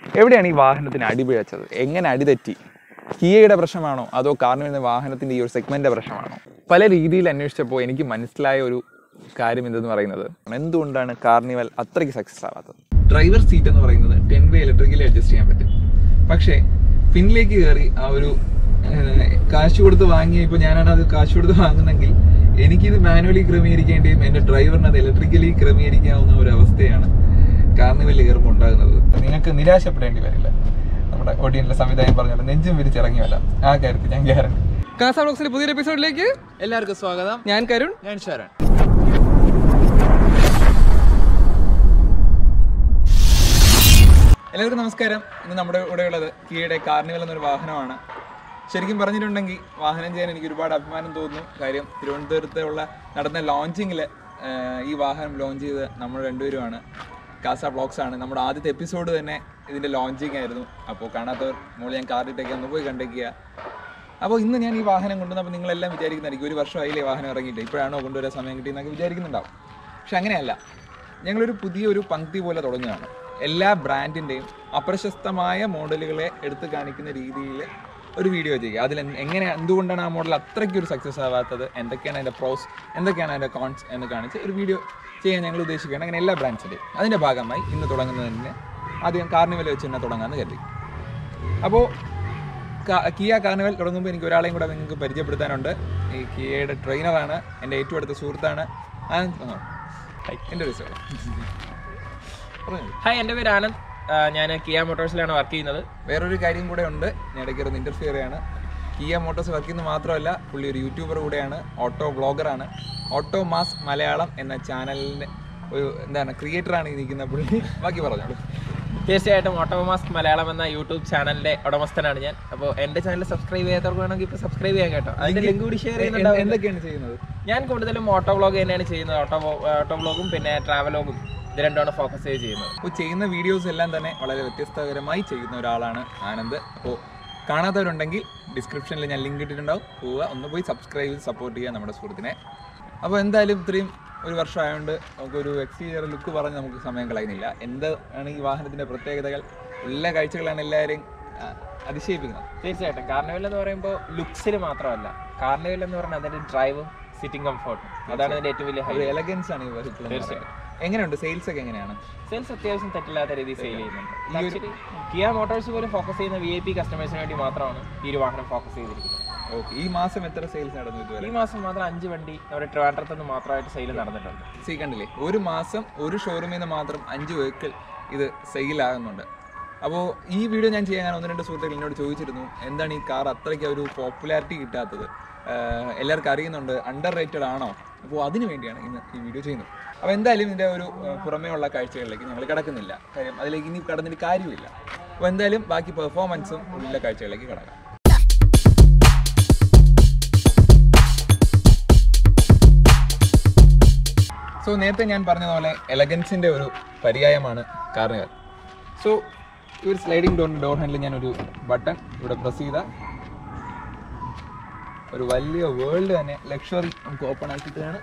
എവിടെയാണ് ഈ വാഹനത്തിന് അടിപിഴച്ചത് എങ്ങനെ അടിതെറ്റി കിയയുടെ പ്രശ്നമാണോ അതോ കാർണിവൽ വാഹനത്തിന്റെ ഈ ഒരു സെഗ്മെന്റിന്റെ പ്രശ്നമാണോ പല രീതിയിൽ അന്വേഷിച്ചപ്പോൾ എനിക്ക് മനസ്സിലായ ഒരു കാര്യം എന്തെന്ന് പറയുന്നത് എന്തുകൊണ്ടാണ് കാർണിവൽ അത്രയ്ക്ക് സക്സസ് ആവാത്തത് ഡ്രൈവർ സീറ്റ് എന്ന് പറയുന്നത് ടെൻ വേ ഇലക്ട്രിക്കലി അഡ്ജസ്റ്റ് ചെയ്യാൻ പറ്റും പക്ഷേ പിന്നിലേക്ക് കയറി ആ ഒരു ഏഹ്, കാശ് കൊടുത്ത് വാങ്ങിയ ഇപ്പോൾ ഞാനാണ് അത് കാശ് കൊടുത്ത് വാങ്ങുന്നെങ്കിൽ എനിക്കിത് മാനുവലി ക്രമീകരിക്കേണ്ടിയും എൻ്റെ ഡ്രൈവറിന് അത് ഇലക്ട്രിക്കലി ക്രമീകരിക്കാവുന്ന ഒരു അവസ്ഥയാണ് കാർണിവലിൽ കയറുമ്പോൾ ഉണ്ടാകുന്നത് നിങ്ങൾക്ക് നിരാശപ്പെടേണ്ടി വരില്ല നമ്മുടെ ഓഡിയൻസിലെ സംവിധാനം പറഞ്ഞത് നെഞ്ചും വിരിച്ചിറങ്ങി വരാം ആ കാര്യത്തിൽ ഞാൻ ഗ്യാരണ്ടി കാസ ബ്ലോഗ്സിന്റെ പുതിയൊരു എപ്പിസോഡിലേക്ക് എല്ലാവർക്കും സ്വാഗതം ഞാൻ കരുൺ ഞാൻ ശരൺ എല്ലാവർക്കും നമസ്കാരം ഇന്ന് നമ്മുടെ കൂടെ ഉള്ളത് കിയയുടെ കാർണിവൽ എന്നൊരു വാഹനമാണ് ശരിക്കും പറഞ്ഞിട്ടുണ്ടെങ്കിൽ വാഹനം ചെയ്യാൻ എനിക്ക് ഒരുപാട് അഭിമാനം തോന്നുന്നു കാര്യം തിരുവനന്തപുരത്തെ ഉള്ള നടന്ന ലോഞ്ചിങ്ങിൽ ഈ വാഹനം ലോഞ്ച് ചെയ്ത് നമ്മൾ രണ്ടുപേരുമാണ് കാസ ബ്ലോഗ്സ് ആണ് നമ്മുടെ ആദ്യത്തെ എപ്പിസോഡ് തന്നെ ഇതിൻ്റെ ലോഞ്ചിങ് ആയിരുന്നു അപ്പോൾ കാണാത്തവർ മുകളിൽ ഞാൻ കാറിട്ടേക്ക് ഒന്ന് പോയി കണ്ടേക്കുക അപ്പോൾ ഇന്ന് ഞാൻ ഈ വാഹനം കൊണ്ടുവന്നപ്പോൾ നിങ്ങളെല്ലാം വിചാരിക്കുന്നതായിരിക്കും ഒരു വർഷമായില്ലേ വാഹനം ഇറങ്ങിയിട്ട് ഇപ്പോഴാണോ കൊണ്ടുവരാൻ സമയം കിട്ടിയെന്നൊക്കെ വിചാരിക്കുന്നുണ്ടാവും പക്ഷെ അങ്ങനെയല്ല ഞങ്ങളൊരു പുതിയൊരു പങ്ക്തി പോലെ തുടങ്ങുകയാണ് എല്ലാ ബ്രാൻഡിൻ്റെയും അപ്രശസ്തമായ മോഡലുകളെ എടുത്തു കാണിക്കുന്ന രീതിയിൽ ഒരു വീഡിയോ ചെയ്യുക അതിൽ എന്ത്- എങ്ങനെ എന്തുകൊണ്ടാണ് ആ മോഡൽ അത്രയ്ക്ക് ഒരു സക്സസ് ആവാത്തത് എന്തൊക്കെയാണ് അതിൻ്റെ പ്രോസ് എന്തൊക്കെയാണ് അതിൻ്റെ കോൺസ് എന്ന് കാണിച്ച് ഒരു വീഡിയോ ചെയ്യാൻ ഞങ്ങൾ ഉദ്ദേശിക്കുകയാണ് അങ്ങനെ എല്ലാ ബ്രാൻഡ്സിൻ്റെയും അതിൻ്റെ ഭാഗമായി ഇന്ന് തുടങ്ങുന്നതിന് ആദ്യം കാർണിവൽ വെച്ച് തന്നെ തുടങ്ങാമെന്ന് കരുതി അപ്പോൾ കിയ കാർണിവൽ തുടങ്ങുമ്പോൾ എനിക്ക് ഒരാളെയും കൂടെ നിങ്ങൾക്ക് പരിചയപ്പെടുത്താനുണ്ട് ഈ കിയയുടെ ട്രെയിനറാണ് എൻ്റെ ഏറ്റവും അടുത്ത സുഹൃത്താണ് ആനന്ദ് ആ, ഹായ്, എൻ്റെ ഒരു സുഹൃത്ത്. പറഞ്ഞോളൂ. ഹായ് എൻ്റെ പേര് ആനന്ദ് ഞാൻ കിയ മോട്ടോഴ്സിലാണ് വർക്ക് ചെയ്യുന്നത് വേറൊരു കാര്യം കൂടെ ഉണ്ട് ഞാൻ ഇടയ്ക്ക് ഒന്ന് ഇൻ്റർഫിയർ ചെയ്യാണ് കിയ മോട്ടോഴ്സ് വർക്ക് ചെയ്യുന്നത് മാത്രമല്ല പുള്ളി ഒരു യൂട്യൂബർ കൂടെയാണ് ഓട്ടോ വ്ളോഗറാണ് ഓട്ടോ മാസ് മലയാളം എന്ന ചാനലിൻ്റെ ഒരു എന്താണ് ക്രിയേറ്ററാണ് ഈ നിൽക്കുന്ന പുള്ളി ബാക്കി പറഞ്ഞോളൂ തീർച്ചയായിട്ടും ഓട്ടോമാസ്ക് മലയാളം എന്ന യൂട്യൂബ് ചാനലിന്റെ ഉടമസ്ഥനാണ് ഞാൻ അപ്പോൾ എൻ്റെ ചാനൽ സബ്സ്ക്രൈബ് ചെയ്യാത്തവർക്ക് വേണമെങ്കിൽ ഇപ്പോൾ സബ്സ്ക്രൈബ് ചെയ്യാൻ കേട്ടോ അതിന്റെ ലിങ്ക് കൂടി ഷെയർ ചെയ്യുന്നുണ്ടാവും എന്തൊക്കെയാണ് ചെയ്യുന്നത് ഞാൻ കൂടുതലും ഓട്ടോ വ്ളോഗ് തന്നെയാണ് ചെയ്യുന്നത് ഓട്ടോ ഓട്ടോ വ്ളോഗും പിന്നെ ട്രാവലോഗും ഇത് രണ്ടുമാണ് ഫോക്കസ് ചെയ്ത് ചെയ്യുന്നത് അപ്പോൾ ചെയ്യുന്ന വീഡിയോസ് എല്ലാം തന്നെ വളരെ വ്യത്യസ്തകരമായി ചെയ്യുന്ന ഒരാളാണ് ആനന്ദ് അപ്പോൾ കാണാത്തവരുണ്ടെങ്കിൽ ഡിസ്ക്രിപ്ഷനിൽ ഞാൻ ലിങ്ക് ഇട്ടിട്ടുണ്ടാവും പോവുക ഒന്ന് പോയി സബ്സ്ക്രൈബ് ചെയ്ത് സപ്പോർട്ട് ചെയ്യുക നമ്മുടെ സുഹൃത്തിനെ അപ്പോൾ എന്തായാലും ഇത്രയും ഒരു വർഷമായതുകൊണ്ട് നമുക്കൊരു എക്സ്റ്റീരിയർ ലുക്ക് പറഞ്ഞ് നമുക്ക് സമയം കളയുന്നില്ല എന്താണ് ഈ വാഹനത്തിൻ്റെ പ്രത്യേകതകൾ എല്ലാ കാഴ്ചകളാണ് എല്ലാവരെയും ആ, അതിശയിപ്പിക്കുന്നത് തീർച്ചയായിട്ടും കാർണിവൽ എന്ന് പറയുമ്പോൾ ലുക്സിൽ മാത്രമല്ല കാർണിവൽ എന്ന് പറഞ്ഞാൽ അതിന്റെ ഡ്രൈവും സിറ്റിംഗ് കംഫർട്ടും അതാണ് അതിന്റെ ഏറ്റവും വലിയ ഒരു ഹൈലൈറ്റ് എലഗൻസ് ആണ് ഈ vehicle എന്ന് പറയുന്നത്. എങ്ങനെയുണ്ട് സെയിൽസ് ഒക്കെ എങ്ങനെയാണ് സെയിൽസ് അത്യാവശ്യം തെറ്റില്ലാത്ത രീതിയിൽ സെയിൽ ചെയ്യുന്നുണ്ട് ആക്ച്വലി കിയ മോട്ടോഴ്സ് പോലും ഫോക്കസ് ചെയ്യുന്ന വി ഐ പി കസ്റ്റമേഴ്സിന് വേണ്ടി മാത്രമാണ് ഈ ഒരു വാഹനം ഫോക്കസ് ചെയ്തിരിക്കുന്നത് ഓക്കെ ഈ മാസം എത്ര സെയിൽസ് നടന്നു ഇതുവരെ ഈ മാസം മാത്രം അഞ്ച് വണ്ടി നമ്മുടെ ട്രിവാൻഡ്രത്ത് നിന്ന് മാത്രമായിട്ട് സെയിൽ നടന്നിട്ടുണ്ട് സീ കണ്ടില്ലേ ഒരു മാസം ഒരു ഷോറൂമിൽ നിന്ന് മാത്രം അഞ്ച് വെഹിക്കിൾ ഇത് സെയിലാകുന്നുണ്ട് അപ്പോൾ ഈ വീഡിയോ ഞാൻ ചെയ്യാൻ ഞാൻ ഒന്ന് രണ്ട് സുഹൃത്തുക്കൾ എന്നോട് ചോദിച്ചിരുന്നു എന്താണ് ഈ കാർ അത്രയ്ക്ക് ഒരു പോപ്പുലാരിറ്റി കിട്ടാത്തത് ആഹ് എല്ലാവർക്കും അറിയുന്നുണ്ട് അണ്ടർ റേറ്റഡ് ആണോ അപ്പോൾ അതിന് വേണ്ടിയാണ് ഇന്ന് ഈ വീഡിയോ ചെയ്യുന്നത് അപ്പോൾ എന്തായാലും ഇതിൻ്റെ ഒരു ആഹ് പുറമേ ഉള്ള കാഴ്ചകളിലേക്ക് ഞങ്ങൾ കിടക്കുന്നില്ല കാര്യം അതിലേക്ക് ഇനി കടന്നിട്ട് കാര്യമില്ല അപ്പോൾ എന്തായാലും ബാക്കി പെർഫോമൻസും ഉള്ള കാഴ്ചകളിലേക്ക് കിടക്കാം സോ നേരത്തെ ഞാൻ പറഞ്ഞതുപോലെ എലഗൻസിൻ്റെ ഒരു പര്യായമാണ് കാർണിവൽ സോ ഈ ഒരു സ്ലൈഡിംഗ് ഡോർ ഡോർ ഹാൻഡിൽ ഞാൻ ഒരു ബട്ടൺ ഇവിടെ പ്രസ് ചെയ്ത ഒരു വലിയ വേൾഡ് തന്നെ ലക്ഷറി നമുക്ക് ഓപ്പൺ ആക്കിയിട്ടാണ്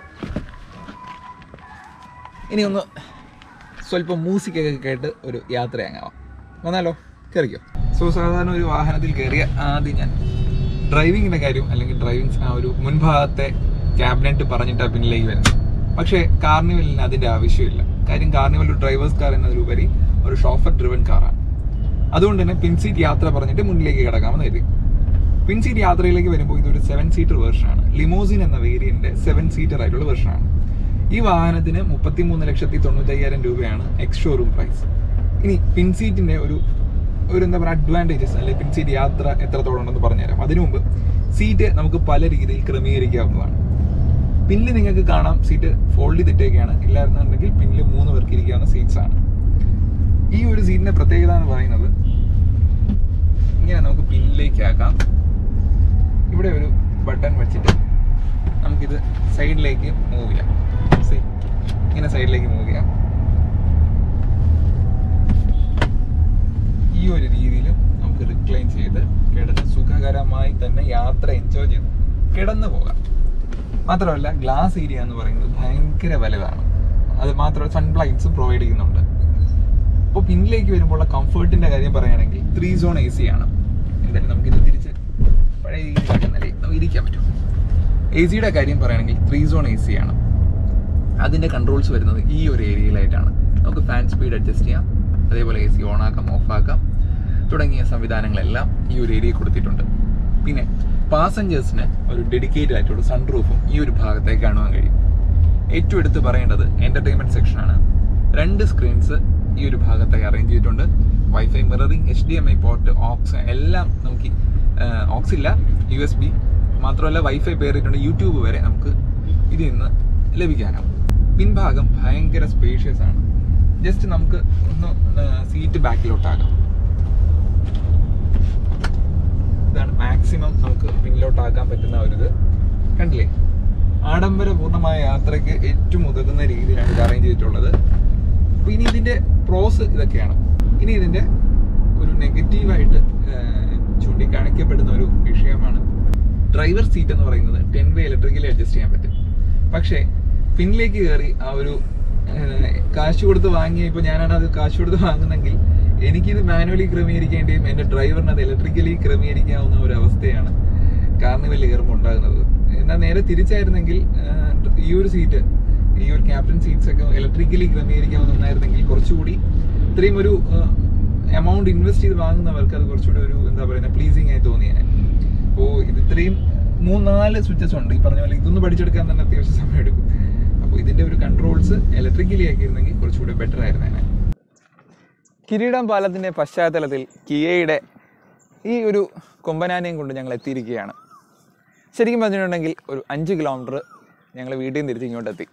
ഇനി ഒന്ന് സ്വല്പം മ്യൂസിക്കൊക്കെ കേട്ട് ഒരു യാത്രയാങ്ങാവാം വന്നാലോ കയറിക്കോ സോ സാധാരണ ഒരു വാഹനത്തിൽ കയറിയ ആദ്യം ഞാൻ ഡ്രൈവിങ്ങിൻ്റെ കാര്യം അല്ലെങ്കിൽ ഡ്രൈവിംഗ് ആ ഒരു മുൻഭാഗത്തെ ക്യാബിനറ്റ് പറഞ്ഞിട്ടാണ് പിന്നിലേക്ക് വരുന്നത് പക്ഷേ കാർണിവലിന് അതിൻ്റെ ആവശ്യമില്ല കാര്യം കാർണിവൽ ഒരു ഡ്രൈവേഴ്സ് കാർ എന്നതിലുപരി ഒരു ഷോഫർ ഡ്രിവൻ കാറാണ് അതുകൊണ്ട് തന്നെ പിൻസീറ്റ് യാത്ര പറഞ്ഞിട്ട് മുന്നിലേക്ക് കിടക്കാമെന്ന് കരുതി പിൻസീറ്റ് യാത്രയിലേക്ക് വരുമ്പോൾ ഇതൊരു സെവൻ സീറ്റർ വേർഷനാണ് ലിമോസിൻ എന്ന വേരിയന്റ് സെവൻ സീറ്റർ ആയിട്ടുള്ള വേർഷനാണ് ഈ വാഹനത്തിന് മുപ്പത്തി മൂന്ന് ലക്ഷത്തി തൊണ്ണൂറ്റയ്യായിരം രൂപയാണ് എക്സ് ഷോറൂം പ്രൈസ് ഇനി പിൻസീറ്റിന്റെ ഒരു ഒരു എന്താ പറയുക അഡ്വാൻറ്റേജസ് അല്ലെങ്കിൽ പിൻസീറ്റ് യാത്ര എത്രത്തോളം ഉണ്ടെന്ന് പറഞ്ഞുതരാം അതിനു മുമ്പ് സീറ്റ് നമുക്ക് പല രീതിയിൽ ക്രമീകരിക്കാവുന്നതാണ് പിന്നിൽ നിങ്ങൾക്ക് കാണാം സീറ്റ് ഫോൾഡ് ചെയ്തിട്ടേക്കാണ് ഇല്ലായിരുന്നുണ്ടെങ്കിൽ പിന്നിൽ മൂന്ന് പേർക്ക് ഇരിക്കാവുന്ന സീറ്റ്സ് ആണ് ഈ ഒരു സീറ്റിന്റെ പ്രത്യേകത എന്ന് പറയുന്നത് ഇങ്ങനെ നമുക്ക് പിന്നിലേക്ക് ആക്കാം ഇവിടെ ഒരു ബട്ടൺ വെച്ചിട്ട് നമുക്കിത് സൈഡിലേക്ക് മൂവ് ചെയ്യാം See? ഇങ്ങനെ സൈഡിലേക്ക് മൂവ് ചെയ്യാം ഈ ഒരു രീതിയിലും നമുക്ക് റിക്ലൈൻ ചെയ്ത് കിടന്ന് സുഖകരമായി തന്നെ യാത്ര എൻജോയ് ചെയ്ത് കിടന്നു പോകാം മാത്രമല്ല ഗ്ലാസ് ഏരിയ എന്ന് പറയുന്നത് ഭയങ്കര വലുതാണ് അത് മാത്രമല്ല സൺലൈറ്റ്സും പ്രൊവൈഡ് ചെയ്യുന്നുണ്ട് അപ്പോൾ പിന്നിലേക്ക് വരുമ്പോൾ കംഫർട്ടിന്റെ കാര്യം പറയുകയാണെങ്കിൽ ത്രീ സോൺ എ സി ആണ് എന്തായാലും നമുക്കിത് തിരിച്ച് പഴയ രീതിയിലാക്കുന്നല്ലേ നമുക്ക് ഇരിക്കാൻ പറ്റും എ സിയുടെ കാര്യം പറയുകയാണെങ്കിൽ ത്രീ സോൺ എ സി ആണ് അതിൻ്റെ കൺട്രോൾസ് വരുന്നത് ഈ ഒരു ഏരിയയിലായിട്ടാണ് നമുക്ക് ഫാൻ സ്പീഡ് അഡ്ജസ്റ്റ് ചെയ്യാം അതേപോലെ എ സി ഓൺ ആക്കാം ഓഫ് ആക്കാം തുടങ്ങിയ സംവിധാനങ്ങളെല്ലാം ഈ ഒരു ഏരിയയിൽ കൊടുത്തിട്ടുണ്ട് പിന്നെ പാസഞ്ചേഴ്സിന് ഒരു ഡെഡിക്കേറ്റഡ് ആയിട്ടുള്ള സൺറൂഫും ഈ ഒരു ഭാഗത്തേക്ക് കാണുവാൻ കഴിയും ഏറ്റവും എടുത്ത് പറയേണ്ടത് എൻ്റർടൈൻമെൻറ്റ് സെക്ഷനാണ് രണ്ട് സ്ക്രീൻസ് ഈ ഒരു ഭാഗത്തായി അറേഞ്ച് ചെയ്തിട്ടുണ്ട് wifi mirroring H D M I port aux എല്ലാം നമുക്ക് ഓക്സ് ഇല്ല യു എസ് ബി മാത്രമല്ല വൈഫൈ പേർ ചെയ്തിട്ടുണ്ട് യൂട്യൂബ് വരെ നമുക്ക് ഇതിൽ നിന്ന് ലഭിക്കാനാവും പിൻഭാഗം ഭയങ്കര സ്പേഷ്യസ് ആണ് ജസ്റ്റ് നമുക്ക് ഒന്ന് സീറ്റ് ബാക്കിലോട്ടാകാം ഇതാണ് മാക്സിമം നമുക്ക് പിന്നിലോട്ടാക്കാൻ പറ്റുന്ന ഒരു ഇത് കണ്ടില്ലേ ആഡംബരപൂർണമായ യാത്രയ്ക്ക് ഏറ്റവും ഉതകുന്ന രീതിയിലാണ് ഇത് അറേഞ്ച് ചെയ്തിട്ടുള്ളത് അപ്പോൾ ഇനി ഇതിൻ്റെ പ്രോസ് ഇതൊക്കെയാണ് ഇനി ഇതിൻ്റെ ഒരു നെഗറ്റീവായിട്ട് ചൂണ്ടിക്കാണിക്കപ്പെടുന്ന ഒരു വിഷയമാണ് ഡ്രൈവർ സീറ്റ് എന്ന് പറയുന്നത് ടെൻ വേ ഇലക്ട്രിക്കലി അഡ്ജസ്റ്റ് ചെയ്യാൻ പറ്റും പക്ഷേ പിന്നിലേക്ക് കയറി ആ ഒരു ഏഹ്, കാശ് കൊടുത്ത് വാങ്ങിയ ഇപ്പോൾ ഞാനാണ് അത് കാശ് കൊടുത്ത് വാങ്ങുന്നെങ്കിൽ എനിക്കിത് മാനുവലി ക്രമീകരിക്കേണ്ടിയും എൻ്റെ ഡ്രൈവറിന് അത് ഇലക്ട്രിക്കലി ക്രമീകരിക്കാവുന്ന ഒരു അവസ്ഥയാണ് കാർണിവൽ കയറുമ്പോൾ ഉണ്ടാകുന്നത് എന്നാൽ നേരെ തിരിച്ചായിരുന്നെങ്കിൽ ഏഹ്, ഈ ഒരു സീറ്റ് ഈ ഒരു ക്യാപ്റ്റൻ സീറ്റ്സ് ഒക്കെ ഇലക്ട്രിക്കലി ക്രമീകരിക്കാവുന്ന ഒന്നായിരുന്നെങ്കിൽ കുറച്ചുകൂടി ഇത്രയും ഒരു എമൗണ്ട് ഇൻവെസ്റ്റ് ചെയ്ത് വാങ്ങുന്നവർക്ക് അത് കുറച്ചുകൂടി ഒരു എന്താ പറയുക പ്ലീസിങ് ആയി തോന്നിയാണ് അപ്പോൾ ഇത് ഇത്രയും മൂന്നാല് സ്വിച്ചസ് ഉണ്ട് ഈ പറഞ്ഞ പോലെ ഇതൊന്ന് പഠിച്ചെടുക്കാൻ തന്നെ അത്യാവശ്യം സമയം എടുക്കും അപ്പോൾ ഇതിന്റെ ഒരു കൺട്രോൾസ് ഇലക്ട്രിക്കലി ആക്കിയിരുന്നെങ്കിൽ കുറച്ചുകൂടി ബെറ്റർ ആയിരുന്നേനെ കിരീടം പാലത്തിൻ്റെ പശ്ചാത്തലത്തിൽ കിയയുടെ ഈ ഒരു കൊമ്പനാനയും കൊണ്ട് ഞങ്ങൾ എത്തിയിരിക്കുകയാണ് ശരിക്കും പറഞ്ഞിട്ടുണ്ടെങ്കിൽ ഒരു അഞ്ച് കിലോമീറ്റർ ഞങ്ങൾ വീട്ടിൽ നിന്ന് തിരിച്ച് ഇങ്ങോട്ട് എത്തി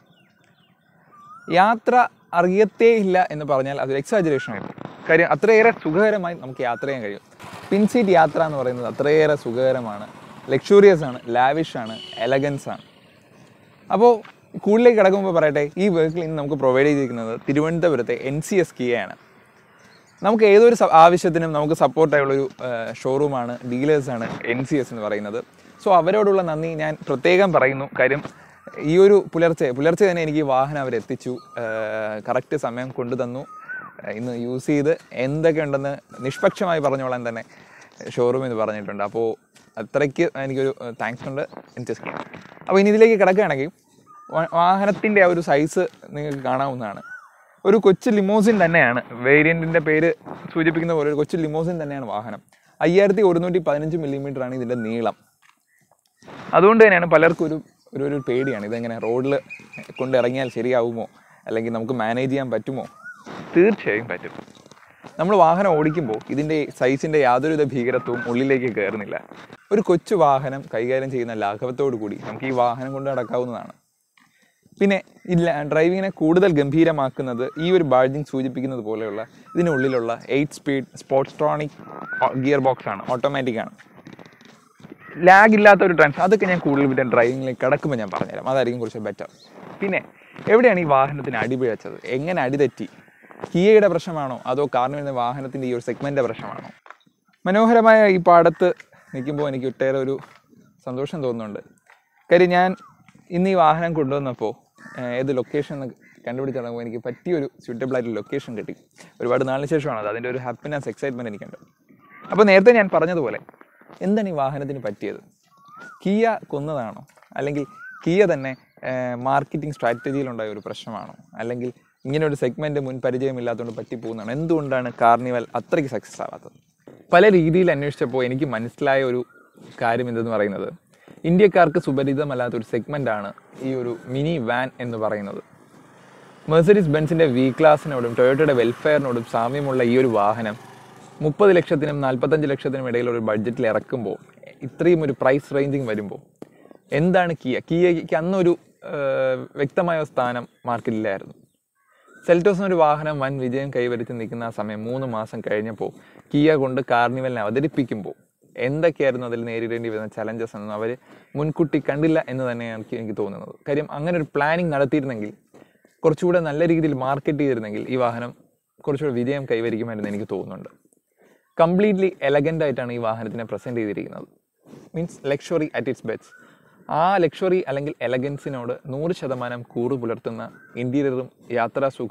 യാത്ര അറിയത്തേ ഇല്ല എന്ന് പറഞ്ഞാൽ അതൊരു എക്സാജുറേഷൻ ആയിരുന്നു കാര്യം അത്രയേറെ സുഖകരമായി നമുക്ക് യാത്ര ചെയ്യാൻ കഴിയും പിൻസീറ്റ് യാത്ര എന്ന് പറയുന്നത് അത്രയേറെ സുഖകരമാണ് ലക്ഷൂറിയസ് ആണ് ലാവിഷ് ആണ് എലഗൻസ് ആണ് അപ്പോൾ കൂടുതലേക്ക് കിടക്കുമ്പോൾ പറയട്ടെ ഈ വെഹിക്കിൾ ഇന്ന് നമുക്ക് പ്രൊവൈഡ് ചെയ്തിരിക്കുന്നത് തിരുവനന്തപുരത്തെ എൻ സി എസ് കിയയാണ് നമുക്ക് ഏതൊരു സ- ആവശ്യത്തിനും നമുക്ക് സപ്പോർട്ടായുള്ളൊരു ഷോറൂമാണ് ഡീലേഴ്സാണ് എൻ സി എസ് എന്ന് പറയുന്നത് സോ അവരോടുള്ള നന്ദി ഞാൻ പ്രത്യേകം പറയുന്നു കാര്യം ഈ ഒരു പുലർച്ചെ പുലർച്ചെ തന്നെ എനിക്ക് ഈ വാഹനം അവരെത്തിച്ചു കറക്റ്റ് സമയം കൊണ്ടു തന്നു ഏഹ് ഇന്ന് യൂസ് ചെയ്ത് എന്തൊക്കെ ഉണ്ടെന്ന് നിഷ്പക്ഷമായി പറഞ്ഞോളാൻ തന്നെ ഷോറൂമിൽ നിന്ന് പറഞ്ഞിട്ടുണ്ട് അപ്പോൾ അത്രയ്ക്ക് എനിക്കൊരു താങ്ക്സ് ഉണ്ട് എൻ സി എസ് അപ്പോൾ ഇനി ഇതിലേക്ക് കിടക്കുകയാണെങ്കിൽ വാഹനത്തിൻ്റെ ആ ഒരു സൈസ് നിങ്ങൾക്ക് കാണാവുന്നതാണ് ഒരു കൊച്ചു ലിമോസിൻ തന്നെയാണ് വേരിയന്റിന്റെ പേര് സൂചിപ്പിക്കുന്ന പോലെ ഒരു കൊച്ചു ലിമോസിൻ തന്നെയാണ് വാഹനം അയ്യായിരത്തി ഒരുന്നൂറ്റി പതിനഞ്ച് മില്ലിമീറ്റർ ആണ് ഇതിന്റെ നീളം അതുകൊണ്ട് തന്നെയാണ് പലർക്കും ഒരു ഒരു ഒരു പേടിയാണ് ഇതെങ്ങനെ റോഡിൽ കൊണ്ട് ഇറങ്ങിയാൽ ശരിയാവുമോ അല്ലെങ്കിൽ നമുക്ക് മാനേജ് ചെയ്യാൻ പറ്റുമോ തീർച്ചയായും പറ്റും നമ്മൾ വാഹനം ഓടിക്കുമ്പോൾ ഇതിൻ്റെ സൈസിൻ്റെ യാതൊരുവിധ ഭീകരത്വവും ഉള്ളിലേക്ക് കയറുന്നില്ല ഒരു കൊച്ചു വാഹനം കൈകാര്യം ചെയ്യുന്ന ലാഘവത്തോടു കൂടി നമുക്ക് ഈ വാഹനം കൊണ്ട് നടക്കാവുന്നതാണ് പിന്നെ ഇല്ല ഡ്രൈവിങ്ങിനെ കൂടുതൽ ഗംഭീരമാക്കുന്നത് ഈ ഒരു ബാഡ്ജിങ് സൂചിപ്പിക്കുന്നത് പോലെയുള്ള ഇതിനുള്ളിലുള്ള eight speed sportstronic gear box ആണ് ഓട്ടോമാറ്റിക് ആണ് ലാഗ് ഇല്ലാത്ത ഒരു ട്രാൻസ് അതൊക്കെ ഞാൻ കൂടുതൽ പിന്നെ ഡ്രൈവിങ്ങിലേക്ക് കിടക്കുമ്പോൾ ഞാൻ പറഞ്ഞുതരാം അതായിരിക്കും കുറച്ച് ബെറ്റർ പിന്നെ എവിടെയാണ് ഈ വാഹനത്തിന് അടിപിഴച്ചത് എങ്ങനെ അടിതെറ്റി കിയയുടെ പ്രശ്നമാണോ അതോ കാരണം വരുന്ന വാഹനത്തിൻ്റെ ഈ ഒരു സെഗ്മെൻ്റ് പ്രശ്നമാണോ മനോഹരമായ ഈ പാടത്ത് നിൽക്കുമ്പോൾ എനിക്ക് ഒട്ടേറെ ഒരു സന്തോഷം തോന്നുന്നുണ്ട് കാര്യം ഞാൻ ഇന്ന് ഈ വാഹനം കൊണ്ടുവന്നപ്പോൾ ഏഹ്, ഏത് ലൊക്കേഷൻ എന്ന് കണ്ടുപിടിച്ച് തുടങ്ങുമ്പോൾ എനിക്ക് പറ്റിയൊരു സ്യൂട്ടബിൾ ആയിട്ടുള്ള ലൊക്കേഷൻ കിട്ടി ഒരുപാട് നാളിന് ശേഷമാണ് അത് അതിൻ്റെ ഒരു ഹാപ്പിനെസ് എക്സൈറ്റ്മെൻറ്റ് എനിക്കുണ്ട് അപ്പോൾ നേരത്തെ ഞാൻ പറഞ്ഞതുപോലെ എന്താണ് ഈ വാഹനത്തിന് പറ്റിയത് കിയ കൊന്നതാണോ അല്ലെങ്കിൽ കിയ തന്നെ മാർക്കറ്റിംഗ് സ്ട്രാറ്റജിയിലുണ്ടായ ഒരു പ്രശ്നമാണോ അല്ലെങ്കിൽ ഇങ്ങനെ ഒരു സെഗ്മെന്റ് മുൻ പരിചയമില്ലാത്തതുകൊണ്ട് പറ്റിപ്പോകുന്നതാണോ എന്തുകൊണ്ടാണ് കാർണിവൽ അത്രയ്ക്ക് സക്സസ് ആവാത്തത് പല രീതിയിൽ അന്വേഷിച്ചപ്പോൾ എനിക്ക് മനസ്സിലായ ഒരു കാര്യം എന്തെന്ന് പറയുന്നത് ഇന്ത്യക്കാർക്ക് സുപരിചിതമല്ലാത്ത ഒരു സെഗ്മെന്റ് ആണ് ഈ ഒരു മിനി വാൻ എന്ന് പറയുന്നത് മെഴ്സഡീസ് ബെൻസിന്റെ വി ക്ലാസിനോടും ടൊയോട്ടയുടെ വെൽഫെയറിനോടും സാമ്യമുള്ള ഈ ഒരു വാഹനം മുപ്പത് ലക്ഷത്തിനും നാൽപ്പത്തഞ്ച് ലക്ഷത്തിനും ഇടയിൽ ഒരു ബഡ്ജറ്റിൽ ഇറക്കുമ്പോൾ ഇത്രയും ഒരു പ്രൈസ് റേഞ്ചിങ് വരുമ്പോൾ എന്താണ് കിയ കിയയ്ക്ക് അന്നൊരു ആ, വ്യക്തമായ സ്ഥാനം മാർക്കറ്റിലായിരുന്നു സെൽറ്റോസിന് ഒരു വാഹനം വൻ വിജയം കൈവരിച്ച് നിൽക്കുന്ന ആ സമയം മൂന്ന് മാസം കഴിഞ്ഞപ്പോൾ കിയ കൊണ്ട് കാർണിവലിനെ അവതരിപ്പിക്കുമ്പോൾ എന്തൊക്കെയായിരുന്നു അതിൽ നേരിടേണ്ടി വരുന്ന ചലഞ്ചസ് എന്ന് അവർ മുൻകൂട്ടി കണ്ടില്ല എന്ന് തന്നെയാണ് എനിക്ക് എനിക്ക് തോന്നുന്നത് കാര്യം അങ്ങനെ ഒരു പ്ലാനിങ് നടത്തിയിരുന്നെങ്കിൽ കുറച്ചുകൂടെ നല്ല രീതിയിൽ മാർക്കറ്റ് ചെയ്തിരുന്നെങ്കിൽ ഈ വാഹനം കുറച്ചുകൂടെ വിജയം കൈവരിക്കുമായിരുന്നു എനിക്ക് തോന്നുന്നുണ്ട് കംപ്ലീറ്റ്ലി എലഗൻ്റ് ആയിട്ടാണ് ഈ വാഹനത്തിനെ പ്രസൻറ്റ് ചെയ്തിരിക്കുന്നത് മീൻസ് ലക്ഷറി അറ്റ് ഇറ്റ്സ് ബെറ്റ്സ് ആ ലക്ഷറി അല്ലെങ്കിൽ എലഗൻസിനോട് നൂറ് ശതമാനം കൂറു പുലർത്തുന്ന ഇൻറ്റീരിയറും യാത്രാസുഖവും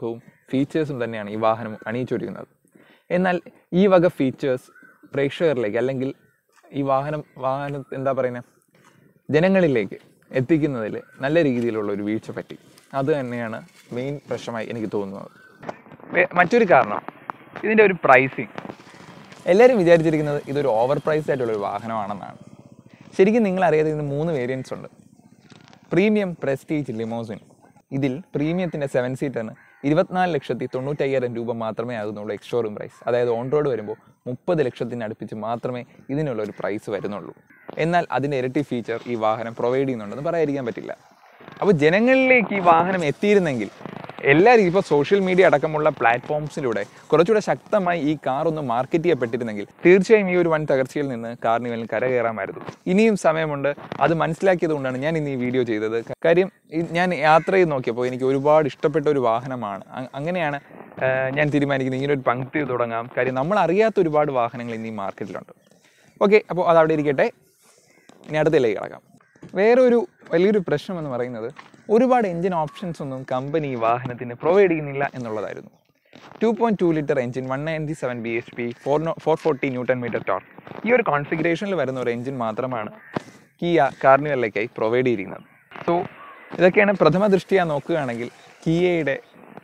ഫീച്ചേഴ്സും തന്നെയാണ് ഈ വാഹനം അണിയിച്ചൊരുക്കുന്നത് എന്നാൽ ഈ വക ഫീച്ചേഴ്സ് പ്രേക്ഷകരിലേക്ക് അല്ലെങ്കിൽ ഈ വാഹനം വാഹനം എന്താ പറയുന്നത് ജനങ്ങളിലേക്ക് എത്തിക്കുന്നതിൽ നല്ല രീതിയിലുള്ള ഒരു വീഴ്ച പറ്റി അത് തന്നെയാണ് മെയിൻ പ്രശ്നമായി എനിക്ക് തോന്നുന്നത് വേ- മറ്റൊരു കാരണം ഇതിൻ്റെ ഒരു പ്രൈസിങ് എല്ലാവരും വിചാരിച്ചിരിക്കുന്നത് ഇതൊരു ഓവർ പ്രൈസ് ആയിട്ടുള്ള ഒരു വാഹനമാണെന്നാണ് ശരിക്കും നിങ്ങൾ അറിയാതെ ഇതിന് മൂന്ന് വേരിയൻസ് ഉണ്ട് പ്രീമിയം പ്രസ്റ്റീജ് ലിമോസിൻ ഇതിൽ പ്രീമിയത്തിൻ്റെ സെവൻ സീറ്ററിന് ഇരുപത്തിനാല് ലക്ഷത്തി തൊണ്ണൂറ്റയ്യായിരം രൂപ മാത്രമേ ആകുന്നുള്ളൂ എക്സ്ഷോറൂം പ്രൈസ് അതായത് ഓൺ റോഡ് വരുമ്പോൾ മുപ്പത് ലക്ഷത്തിന് അടുപ്പിച്ച് മാത്രമേ ഇതിനുള്ള ഒരു പ്രൈസ് വരുന്നുള്ളൂ എന്നാൽ അതിൻ്റെ ഇരട്ടി ഫീച്ചർ ഈ വാഹനം പ്രൊവൈഡ് ചെയ്യുന്നുണ്ടെന്ന് പറയാതിരിക്കാൻ പറ്റില്ല അപ്പോൾ ജനങ്ങളിലേക്ക് ഈ വാഹനം എത്തിയിരുന്നെങ്കിൽ എല്ലാവരും ഇപ്പോൾ സോഷ്യൽ മീഡിയ അടക്കമുള്ള പ്ലാറ്റ്ഫോംസിലൂടെ കുറച്ചുകൂടെ ശക്തമായി ഈ കാർ ഒന്ന് മാർക്കറ്റ് ചെയ്യപ്പെട്ടിരുന്നെങ്കിൽ തീർച്ചയായും ഈ ഒരു വൻ തകർച്ചയിൽ നിന്ന് കാർണിവലിന് കരകയറാമായിരുന്നു ഇനിയും സമയമുണ്ട് അത് മനസ്സിലാക്കിയത് കൊണ്ടാണ് ഞാൻ ഇന്ന് ഈ വീഡിയോ ചെയ്തത് കാര്യം ഈ- ഞാൻ യാത്ര ചെയ്ത് നോക്കിയപ്പോൾ എനിക്ക് ഒരുപാട് ഇഷ്ടപ്പെട്ട ഒരു വാഹനമാണ് അ- അങ്ങനെയാണ് ആ, ഞാൻ തീരുമാനിക്കുന്നത് ഇങ്ങനെ ഒരു പങ്ക്തി തുടങ്ങാം കാര്യം നമ്മൾ അറിയാത്ത ഒരുപാട് വാഹനങ്ങൾ ഇന്ന് ഈ മാർക്കറ്റിലുണ്ട് ഓക്കെ അപ്പോൾ അത് അവിടെ ഇരിക്കട്ടെ ഇനി അടുത്തതിലേക്ക് കിടക്കാം വേറെ ഒരു വലിയൊരു പ്രശ്നം എന്ന് പറയുന്നത് ഒരുപാട് എഞ്ചിൻ ഓപ്ഷൻസ് ഒന്നും കമ്പനി ഈ വാഹനത്തിന് പ്രൊവൈഡ് ചെയ്യുന്നില്ല എന്നുള്ളതായിരുന്നു two point two litre engine one ninety seven B H P four four forty newton metre torque ഈ ഒരു കോൺഫിഗറേഷനിൽ വരുന്ന ഒരു എഞ്ചിൻ മാത്രമാണ് കിയ കാർണിവലിലേക്കായി പ്രൊവൈഡ് ചെയ്തിരിക്കുന്നത് സോ ഇതൊക്കെയാണ് പ്രഥമ ദൃഷ്ടിയാ നോക്കുകയാണെങ്കിൽ കിയയുടെ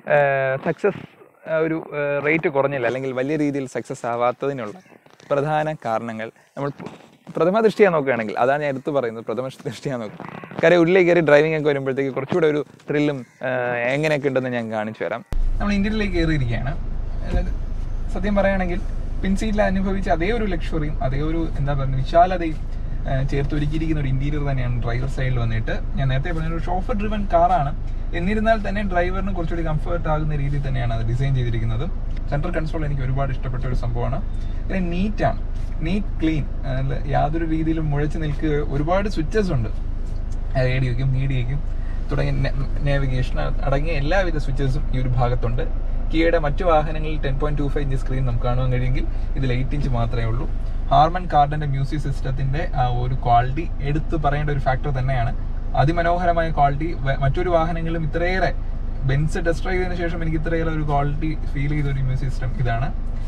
സക്സസ് ഒരു റേറ്റ് കുറഞ്ഞില്ല അല്ലെങ്കിൽ വലിയ രീതിയിൽ സക്സസ് ആവാത്തതിനുള്ള പ്രധാന കാരണങ്ങൾ നമ്മൾ പ- പ്രഥമ ദൃഷ്ടിയാ നോക്കുകയാണെങ്കിൽ അതാണ് ഞാൻ എടുത്തു പറയുന്നത് പ്രഥമ ദൃഷ്ടിയാ നോക്കുക കാര്യം ഉള്ളിലേക്ക് കയറി ഡ്രൈവിംഗ് ഒക്കെ വരുമ്പോഴത്തേക്ക് കുറച്ചുകൂടെ ഒരു ത്രില്ലും എങ്ങനെയൊക്കെ ഉണ്ടെന്ന് ഞാൻ കാണിച്ചു തരാം നമ്മൾ ഇന്ത്യയിലേക്ക് കയറിയിരിക്കുകയാണ് അതായത് സത്യം പറയുകയാണെങ്കിൽ പിൻസീറ്റിൽ അനുഭവിച്ച അതേ ഒരു ലക്ഷറിയും അതേ ഒരു എന്താ പറയുക വിശാലതയും ആ, ചേർത്ത് ഒരുക്കിയിരിക്കുന്ന ഒരു ഇന്റീരിയർ തന്നെയാണ് ഡ്രൈവർ സൈഡിൽ വന്നിട്ട് ഞാൻ നേരത്തെ പറഞ്ഞ ഒരു ഷോഫർ ഡ്രിവൻ കാറാണ് എന്നിരുന്നാൽ തന്നെ ഡ്രൈവറിന് കുറച്ചുകൂടി കംഫർട്ട് ആകുന്ന രീതിയിൽ തന്നെയാണ് അത് ഡിസൈൻ ചെയ്തിരിക്കുന്നത് സെൻട്രൽ കൺസോൾ എനിക്ക് ഒരുപാട് ഇഷ്ടപ്പെട്ട ഒരു സംഭവമാണ് പിന്നെ നീറ്റാണ് നീറ്റ് ക്ലീൻ യാതൊരു രീതിയിലും മുഴച്ചു നിൽക്കുക ഒരുപാട് സ്വിച്ചസ് ഉണ്ട് റേഡിയോയ്ക്കും മീഡിയയ്ക്കും തുടങ്ങിയ നാവിഗേഷൻ അടങ്ങിയ എല്ലാവിധ സ്വിച്ചസും ഈ ഒരു ഭാഗത്തുണ്ട് കിയയുടെ മറ്റു വാഹനങ്ങളിൽ ten point two five inch screen നമുക്ക് കാണുവാൻ കഴിയുമെങ്കിൽ ഇതിൽ എയ്റ്റ് ഇഞ്ച് മാത്രമേ ഉള്ളൂ ഹാർമൻ കാർഡിന്റെ മ്യൂസിക് സിസ്റ്റത്തിന്റെ ആ ഒരു ക്വാളിറ്റി എടുത്തു പറയേണ്ട ഒരു ഫാക്ടർ തന്നെയാണ് അതിമനോഹരമായ ക്വാളിറ്റി മറ്റൊരു വാഹനങ്ങളിലും ഇത്രയേറെ ബെൻസ് ടെസ്റ്റ് ഡ്രൈവ് ചെയ്തതിനു ശേഷം എനിക്ക് ഇത്രയേറെ ഒരു ക്വാളിറ്റി ഫീൽ ചെയ്ത ഒരു മ്യൂസിക് സിസ്റ്റം ഇതാണ്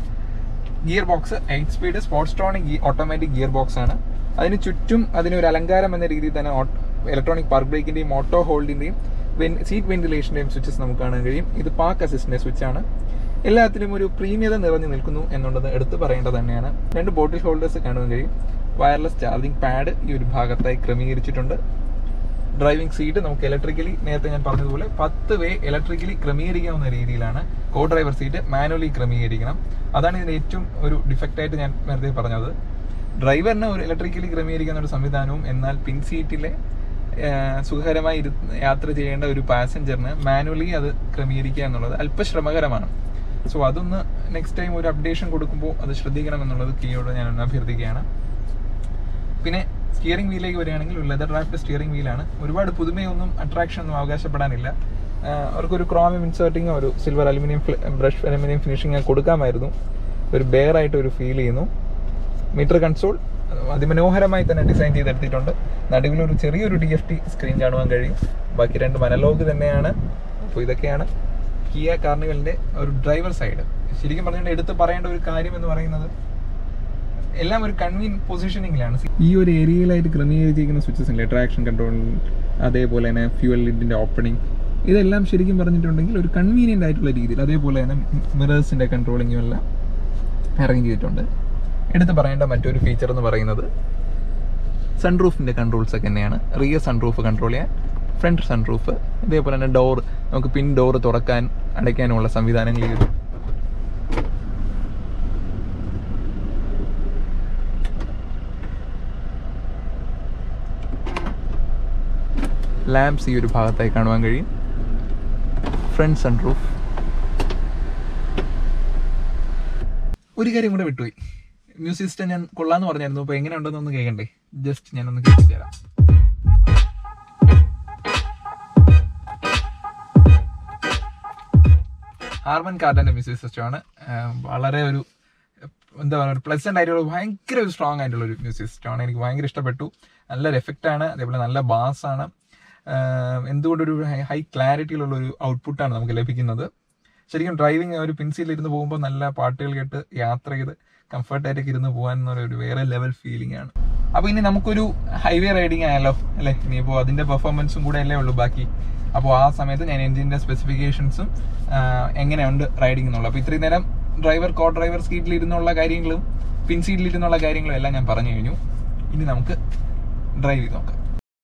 gear box eight speed sportstronic automatic gear box ആണ് അതിന് ചുറ്റും അതിനൊരു അലങ്കാരം എന്ന രീതിയിൽ തന്നെ ഇലക്ട്രോണിക് പാർക്ക് ബ്രേക്കിന്റെയും ഓട്ടോ ഹോൾഡിന്റെയും സീറ്റ് വെന്റിലേഷന്റെയും സ്വിച്ചസ് നമുക്ക് കാണാൻ കഴിയും ഇത് പാർക്ക് അസിസ്റ്റിന്റെ സ്വിച്ച് ആണ് എല്ലാത്തിലും ഒരു പ്രീമിയത നിറഞ്ഞു നിൽക്കുന്നു എന്നുള്ളത് എടുത്തു പറയേണ്ടത് തന്നെയാണ് രണ്ട് ബോട്ടിൽ ഹോൾഡേഴ്സ് കാണുവാൻ കഴിയും വയർലെസ് ചാർജിംഗ് പാഡ് ഈ ഒരു ഭാഗത്തായി ക്രമീകരിച്ചിട്ടുണ്ട് ഡ്രൈവിംഗ് സീറ്റ് നമുക്ക് ഇലക്ട്രിക്കലി നേരത്തെ ഞാൻ പറഞ്ഞതുപോലെ പത്ത് വേ ഇലക്ട്രിക്കലി ക്രമീകരിക്കാവുന്ന രീതിയിലാണ് കോ ഡ്രൈവർ സീറ്റ് മാനുവലി ക്രമീകരിക്കണം അതാണ് ഇതിന്റെ ഏറ്റവും ഒരു ഡിഫക്റ്റ് ആയിട്ട് ഞാൻ നേരത്തെ പറഞ്ഞത് ഡ്രൈവറിന് ഒരു ഇലക്ട്രിക്കലി ക്രമീകരിക്കുന്ന ഒരു സംവിധാനവും എന്നാൽ പിൻ സീറ്റിലെ ആ, സുഖകരമായി ഇരു യാത്ര ചെയ്യേണ്ട ഒരു പാസഞ്ചറിന് മാനുവലി അത് ക്രമീകരിക്കുക എന്നുള്ളത് അല്പശ്രമകരമാണ് സോ അതൊന്ന് നെക്സ്റ്റ് ടൈം ഒരു അപ്ഡേഷൻ കൊടുക്കുമ്പോൾ അത് ശ്രദ്ധിക്കണം എന്നുള്ളത് കിയോട് ഞാൻ അഭ്യർത്ഥിക്കുകയാണ് പിന്നെ സ്റ്റിയറിംഗ് വീലിലേക്ക് വരികയാണെങ്കിൽ ഒരു ലെതർ റാഫ്റ്റ് സ്റ്റിയറിംഗ് വീലാണ് ഒരുപാട് പുതുമയൊന്നും അട്രാക്ഷൻ ഒന്നും അവകാശപ്പെടാനില്ല ആഹ് അവർക്കൊരു ക്രോമിയം ഇൻസേർട്ടിങ്ങോ ഒരു silver aluminium brush aluminium finishing കൊടുക്കാമായിരുന്നു ഒരു ബെയർ ആയിട്ട് ഒരു ഫീൽ ചെയ്യുന്നു മീറ്റർ കൺസോൾ അതിമനോഹരമായി തന്നെ ഡിസൈൻ ചെയ്തെടുത്തിട്ടുണ്ട് നടുവിൽ ഒരു ചെറിയൊരു ഡി എഫ് ടി സ്ക്രീൻ കാണുവാൻ കഴിയും ബാക്കി രണ്ട് മനലോഗ് തന്നെയാണ് അപ്പോൾ ഇതൊക്കെയാണ് കിയ കാർണിവലിന്റെ ഒരു ഡ്രൈവർ സൈഡ് ശരിക്കും പറഞ്ഞാൽ എടുത്ത് പറയേണ്ട ഒരു കാര്യം എന്ന് പറയുന്നത് എല്ലാം ഒരു കൺവീൻ പൊസിഷനിങ്ങിലാണ് ഈ ഒരു ഏരിയയിലായിട്ട് ക്രമീകരിച്ചിരിക്കുന്ന സ്വിച്ചസ് ഇല്ലേ ട്രാക്ഷൻ കൺട്രോൾ അതേപോലെ തന്നെ ഫ്യൂവൽ ലിഡിന്റെ ഓപ്പണിംഗ് ഇതെല്ലാം ശരിക്കും പറഞ്ഞിട്ടുണ്ടെങ്കിൽ ഒരു കൺവീനിയന്റ് ആയിട്ടുള്ള രീതിയിൽ അതേപോലെ തന്നെ മിറേഴ്സിന്റെ കൺട്രോളിങ്ങും എല്ലാം അറേഞ്ച് ചെയ്തിട്ടുണ്ട് എടുത്ത് പറയേണ്ട മറ്റൊരു ഫീച്ചർ എന്ന് പറയുന്നത് സൺറൂഫിന്റെ കൺട്രോൾസ് ഒക്കെ തന്നെയാണ് റിയർ സൺറൂഫ് കൺട്രോൾ ചെയ്യാൻ ഫ്രണ്ട് സൺറൂഫ് ഇതേപോലെ തന്നെ ഡോർ നമുക്ക് പിൻ ഡോർ തുറക്കാൻ അടയ്ക്കാനുമുള്ള സംവിധാനങ്ങൾ ചെയ്തു ലാംപ്സ് ഈ ഒരു ഭാഗത്തായി കാണുവാൻ കഴിയും ഫ്രണ്ട് സൺറൂഫ് ഒരു കാര്യം കൂടെ വിട്ടുപോയി മ്യൂസിക് സിസ്റ്റം ഞാൻ കൊള്ളാന്ന് പറഞ്ഞായിരുന്നു അപ്പൊ എങ്ങനെ ഉണ്ടെന്നൊന്ന് കേൾക്കണ്ടേ ജസ്റ്റ് ഞാനൊന്ന് കേൾപ്പിച്ചു തരാം ഹാർമൻ കാർഡന്റെ മ്യൂസിക് സിസ്റ്റം ആണ് ആഹ് വളരെ ഒരു എന്താ പറയുക ഒരു പ്ലസന്റ് ആയിട്ടുള്ള ഭയങ്കര ഒരു സ്ട്രോങ് ആയിട്ടുള്ള ഒരു മ്യൂസിക് സിസ്റ്റം ആണ് എനിക്ക് ഭയങ്കര ഇഷ്ടപ്പെട്ടു നല്ലൊരു എഫക്റ്റ് ആണ് അതേപോലെ നല്ല ബാസ് ആണ് ആഹ് എന്തുകൊണ്ടൊരു ഹൈ ക്ലാരിറ്റിയിലുള്ള ഒരു ഔട്ട്പുട്ടാണ് നമുക്ക് ലഭിക്കുന്നത് ശരിക്കും ഡ്രൈവിംഗ് ഒരു പിൻസിയിൽ ഇരുന്ന് പോകുമ്പോൾ നല്ല പാട്ടുകൾ കേട്ട് യാത്ര ചെയ്ത് കംഫർട്ടായിട്ടൊക്കെ ഇരുന്ന് പോകാൻ എന്ന് പറയുന്ന ഒരു വേറെ ലെവൽ ഫീലിംഗ് ആണ് അപ്പോൾ ഇനി നമുക്കൊരു ഹൈവേ റൈഡിങ് ആയാലോ അല്ലേ ഇനിയിപ്പോൾ അതിന്റെ പെർഫോമൻസും കൂടെ അല്ലേ ഉള്ളൂ ബാക്കി അപ്പോൾ ആ സമയത്ത് ഞാൻ എഞ്ചിന്റെ സ്പെസിഫിക്കേഷൻസും എങ്ങനെയുണ്ട് റൈഡിംഗ് എന്നുള്ളത് അപ്പോൾ ഇത്രയും നേരം ഡ്രൈവർ കോ ഡ്രൈവർ സീറ്റിൽ ഇരുന്നുള്ള കാര്യങ്ങളും പിൻ സീറ്റിൽ ഇരുന്നുള്ള കാര്യങ്ങളും എല്ലാം ഞാൻ പറഞ്ഞു കഴിഞ്ഞു ഇനി നമുക്ക് ഡ്രൈവ് ചെയ്ത് നോക്കാം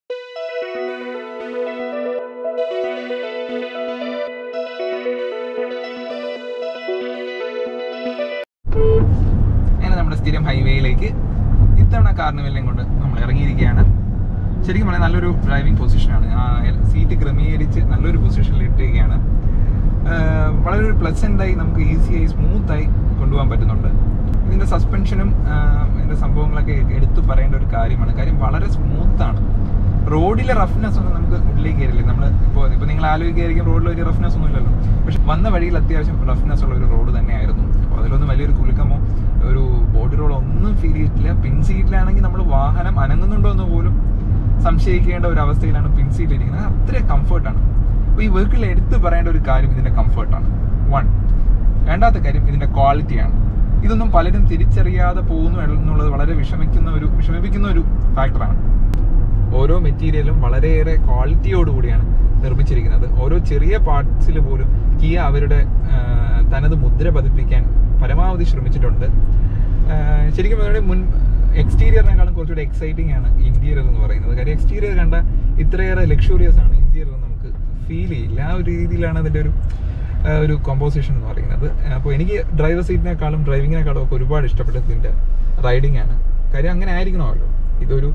അങ്ങനെ നമ്മുടെ സ്ഥിരം ഹൈവേയിലേക്ക് ഇത്തവണ കാർണിവലിനെയും കൊണ്ട് നമ്മൾ ഇറങ്ങിയിരിക്കുകയാണ് ശരിക്കും പറഞ്ഞാൽ നല്ലൊരു ഡ്രൈവിംഗ് പൊസിഷനാണ് ആ സീറ്റ് ക്രമീകരിച്ച് നല്ലൊരു പൊസിഷനിൽ ഇട്ടിരിക്കുകയാണ് ആഹ് വളരെ ഒരു പ്ലസൻ്റ് ആയി നമുക്ക് ഈസി ആയി സ്മൂത്ത് ആയി കൊണ്ടുപോകാൻ പറ്റുന്നുണ്ട് ഇതിന്റെ സസ്പെൻഷനും ഇതിന്റെ സംഭവങ്ങളൊക്കെ എടുത്തു പറയേണ്ട ഒരു കാര്യമാണ് കാര്യം വളരെ സ്മൂത്ത് ആണ് റോഡിലെ റഫ്നെസ് ഒന്നും നമുക്ക് ഉള്ളിലേക്ക് കയറില്ല നമ്മൾ ഇപ്പോൾ ഇപ്പോൾ നിങ്ങൾ ആലോചിക്കുകയായിരിക്കും റോഡിൽ ഒരു റഫ്നെസ് ഒന്നും ഇല്ലല്ലോ പക്ഷെ വന്ന വഴിയിൽ അത്യാവശ്യം റഫ്നെസ് ഉള്ള ഒരു റോഡ് തന്നെയായിരുന്നു അപ്പോൾ അതിലൊന്നും വലിയൊരു കുലുക്കമോ ഒരു ബോഡി റോൾ ഒന്നും ഫീൽ ചെയ്തിട്ടില്ല പിൻ സീറ്റിലാണെങ്കിൽ നമ്മൾ വാഹനം അനങ്ങുന്നുണ്ടോ എന്ന് പോലും സംശയിക്കേണ്ട ഒരു അവസ്ഥയിലാണ് പിൻ സീറ്റിൽ ഇരിക്കുന്നത് അത്ര കംഫർട്ടാണ് അപ്പോൾ ഈ വെഹിക്കിൾ എടുത്ത് പറയേണ്ട ഒരു കാര്യം ഇതിന്റെ കംഫർട്ടാണ് വൺ രണ്ടാമത്തെ കാര്യം ഇതിന്റെ ക്വാളിറ്റിയാണ് ഇതൊന്നും പലരും തിരിച്ചറിയാതെ പോകുന്നു എന്നുള്ളത് വളരെ വിഷമിക്കുന്ന ഒരു വിഷമിപ്പിക്കുന്ന ഒരു ഫാക്ടറാണ് ഓരോ മെറ്റീരിയലും വളരെയേറെ ക്വാളിറ്റിയോടുകൂടിയാണ് നിർമ്മിച്ചിരിക്കുന്നത് ഓരോ ചെറിയ പാർട്സിൽ പോലും കിയ അവരുടെ ആ, തനത് മുദ്ര പതിപ്പിക്കാൻ പരമാവധി ശ്രമിച്ചിട്ടുണ്ട് ആ, ശരിക്കും അവരുടെ മുൻ എക്സ്റ്റീരിയറിനെക്കാളും കുറച്ചുകൂടി എക്സൈറ്റിംഗ് ആണ് ഇന്റീരിയർ എന്ന് പറയുന്നത് കാര്യം എക്സ്റ്റീരിയർ കണ്ട ഇത്രയേറെ ലക്ഷൂറിയസ് ആണ് ഇന്റീരിയർ നമുക്ക് ഫീൽ ചെയ്യില്ല ആ ഒരു രീതിയിലാണ് അതിന്റെ ഒരു ആ, ഒരു കോമ്പോസിഷൻ എന്ന് പറയുന്നത് അപ്പോൾ എനിക്ക് ഡ്രൈവർ സീറ്റിനേക്കാളും ഡ്രൈവിങ്ങിനേക്കാളും ഒക്കെ ഒരുപാട് ഇഷ്ടപ്പെട്ടത് ഇതിന്റെ റൈഡിംഗ് ആണ് കാര്യം അങ്ങനെ ആയിരിക്കണമല്ലോ ഇതൊരു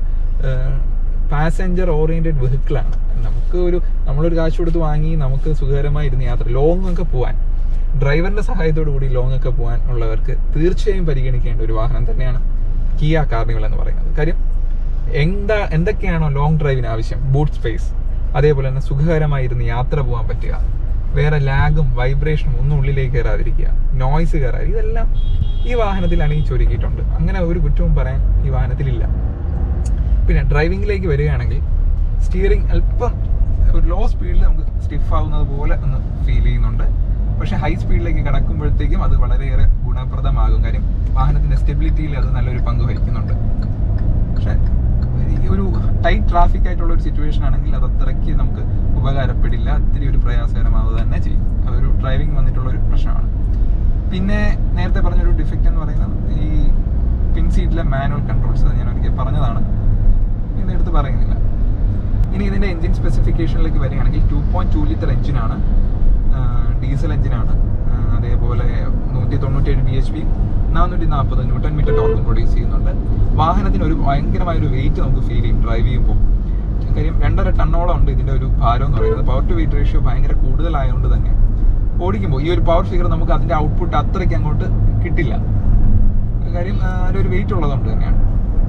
പാസഞ്ചർ ഓറിയന്റഡ് വെഹിക്കിളാണ് നമുക്ക് ഒരു നമ്മളൊരു കാശ് കൊടുത്ത് വാങ്ങി നമുക്ക് സുഖകരമായി ഇരുന്ന് യാത്ര ലോങ് ഒക്കെ പോവാൻ ഡ്രൈവറിന്റെ സഹായത്തോടു കൂടി ലോങ് ഒക്കെ പോകാൻ ഉള്ളവർക്ക് തീർച്ചയായും പരിഗണിക്കേണ്ട ഒരു വാഹനം തന്നെയാണ് കിയ കാർണിവൽ എന്ന് പറയുന്നത് കാര്യം എന്താ എന്തൊക്കെയാണോ ലോങ് ഡ്രൈവിന് ആവശ്യം ബൂട്ട് സ്പേസ് അതേപോലെ തന്നെ സുഖകരമായി ഇരുന്ന് യാത്ര പോകാൻ പറ്റുക വേറെ ലാഗും വൈബ്രേഷനും ഒന്നും ഉള്ളിലേക്ക് കയറാതിരിക്കുക നോയ്സ് കയറാതെ ഇതെല്ലാം ഈ വാഹനത്തിൽ അണിയിച്ചൊരുക്കിയിട്ടുണ്ട് അങ്ങനെ ഒരു കുറ്റവും പറയാൻ ഈ വാഹനത്തിലില്ല പിന്നെ ഡ്രൈവിംഗിലേക്ക് വരികയാണെങ്കിൽ സ്റ്റിയറിംഗ് അല്പം ഒരു ലോ സ്പീഡിൽ നമുക്ക് സ്റ്റിഫ് ആവുന്നത് പോലെ ഒന്ന് ഫീൽ ചെയ്യുന്നുണ്ട് പക്ഷെ ഹൈ സ്പീഡിലേക്ക് കടക്കുമ്പോഴത്തേക്കും അത് വളരെയേറെ ഗുണപ്രദമാകും കാര്യം വാഹനത്തിന്റെ സ്റ്റെബിലിറ്റിയിൽ അത് നല്ലൊരു പങ്ക് വഹിക്കുന്നുണ്ട് പക്ഷെ ഈ ഒരു ടൈറ്റ് ട്രാഫിക് ആയിട്ടുള്ള ഒരു സിറ്റുവേഷൻ ആണെങ്കിൽ അത് അത്രയ്ക്ക് നമുക്ക് ഉപകാരപ്പെടില്ല ഒത്തിരി ഒരു പ്രയാസകരമാവുക തന്നെ ചെയ്യും അതൊരു ഡ്രൈവിംഗ് വന്നിട്ടുള്ള ഒരു പ്രശ്നമാണ് പിന്നെ നേരത്തെ പറഞ്ഞൊരു ഡിഫക്റ്റ് എന്ന് പറയുന്നത് ഈ പിൻ സീറ്റിലെ മാനുവൽ കൺട്രോൾസ് അത് ഞാൻ ഒരിക്കൽ പറഞ്ഞതാണ് ഇന്ന് എടുത്ത് പറയുന്നില്ല ഇനി ഇതിന്റെ എഞ്ചിൻ സ്പെസിഫിക്കേഷനിലേക്ക് വരികയാണെങ്കിൽ ടു പോയിന്റ് ടു ലിറ്റർ എഞ്ചിനാണ് ഡീസൽ എഞ്ചിനാണ് അതേപോലെ നൂറ്റി തൊണ്ണൂറ്റി ഏഴ് ബി എച്ച് പി നാനൂറ്റി നാൽപ്പത് ന്യൂട്ടൺ മീറ്റർ ടോർക്കും പ്രൊഡ്യൂസ് ചെയ്യുന്നുണ്ട് വാഹനത്തിന് ഒരു ഭയങ്കരമായ ഒരു വെയിറ്റ് നമുക്ക് ഫീൽ ചെയ്യും ഡ്രൈവ് ചെയ്യുമ്പോൾ കാര്യം രണ്ടര ടണ്ണോളം ഉണ്ട് ഇതിന്റെ ഒരു ഭാരം എന്ന് പറയുന്നത് പവർ ടു വെയിറ്റ് റേഷ്യോ ഭയങ്കര കൂടുതലായതുകൊണ്ട് തന്നെ ഓടിക്കുമ്പോൾ ഈ ഒരു പവർ ഫിഗർ നമുക്ക് അതിന്റെ ഔട്ട്പുട്ട് അത്രയ്ക്ക് അങ്ങോട്ട് കിട്ടില്ല കാര്യം ആ, അതിന്റെ ഒരു വെയിറ്റ് ഉള്ളതുകൊണ്ട് തന്നെയാണ്